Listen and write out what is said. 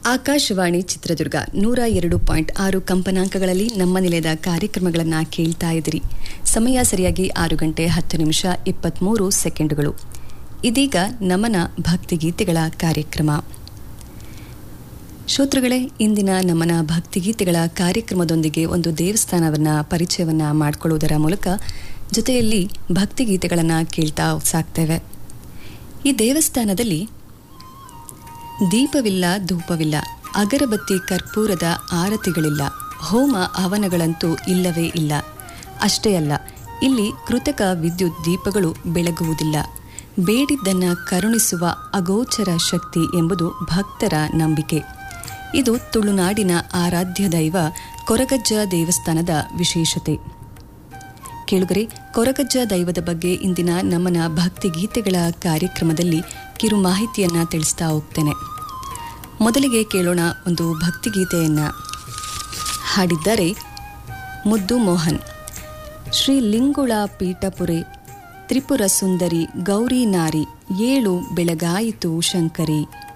ಆಕಾಶವಾಣಿ ಚಿತ್ರದುರ್ಗ ನೂರ ಎರಡು ಪಾಯಿಂಟ್ ಆರು ಕಂಪನಾಂಕಗಳಲ್ಲಿ ನಮ್ಮ ನಿಲಯದ ಕಾರ್ಯಕ್ರಮಗಳನ್ನು ಕೇಳ್ತಾ ಇದ್ದೀರಿ ಸಮಯ ಸರಿಯಾಗಿ ಆರು ಗಂಟೆ ಹತ್ತು ನಿಮಿಷ ಇಪ್ಪತ್ತ್ಮೂರು ಸೆಕೆಂಡುಗಳು ಇದೀಗ ನಮನ ಭಕ್ತಿಗೀತೆಗಳ ಕಾರ್ಯಕ್ರಮ ಶ್ರೋತೃಗಳೇ ಇಂದಿನ ನಮನ ಭಕ್ತಿಗೀತೆಗಳ ಕಾರ್ಯಕ್ರಮದೊಂದಿಗೆ ಒಂದು ದೇವಸ್ಥಾನವನ್ನು ಪರಿಚಯವನ್ನು ಮಾಡಿಕೊಳ್ಳುವುದರ ಮೂಲಕ ಜೊತೆಯಲ್ಲಿ ಭಕ್ತಿಗೀತೆಗಳನ್ನು ಕೇಳ್ತಾ ಸಾಕ್ತೇವೆ ಈ ದೇವಸ್ಥಾನದಲ್ಲಿ ದೀಪವಿಲ್ಲ ಧೂಪವಿಲ್ಲ ಅಗರಬತ್ತಿ ಕರ್ಪೂರದ ಆರತಿಗಳಿಲ್ಲ ಹೋಮ ಹವನಗಳಂತೂ ಇಲ್ಲವೇ ಇಲ್ಲ ಅಷ್ಟೇ ಅಲ್ಲ ಇಲ್ಲಿ ಕೃತಕ ವಿದ್ಯುತ್ ದೀಪಗಳು ಬೆಳಗುವುದಿಲ್ಲ ಬೇಡಿದ್ದನ್ನ ಕರುಣಿಸುವ ಅಗೋಚರ ಶಕ್ತಿ ಎಂಬುದು ಭಕ್ತರ ನಂಬಿಕೆ ಇದು ತುಳುನಾಡಿನ ಆರಾಧ್ಯ ದೈವ ಕೊರಗಜ್ಜ ದೇವಸ್ಥಾನದ ವಿಶೇಷತೆ ಕೇಳುಗರೆ ಕೊರಗಜ್ಜ ದೈವದ ಬಗ್ಗೆ ಇಂದಿನ ನಮ್ಮನ ಭಕ್ತಿ ಗೀತೆಗಳ ಕಾರ್ಯಕ್ರಮದಲ್ಲಿ ಕಿರು ಮಾಹಿತಿಯನ್ನ ತಿಳಿಸ್ತಾ ಹೋಗ್ತೇನೆ ಮೊದಲಿಗೆ ಕೇಳೋಣ ಒಂದು ಭಕ್ತಿಗೀತೆಯನ್ನ ಹಾಡಿದ್ದಾರೆ ಮುದ್ದು ಮೋಹನ್ ಶ್ರೀ ಲಿಂಗುಳ ಪೀಠಪುರೆ ತ್ರಿಪುರ ಸುಂದರಿ ಗೌರಿ ನಾರಿ ಏಳು ಬೆಳಗಾಯಿತು ಶಂಕರಿ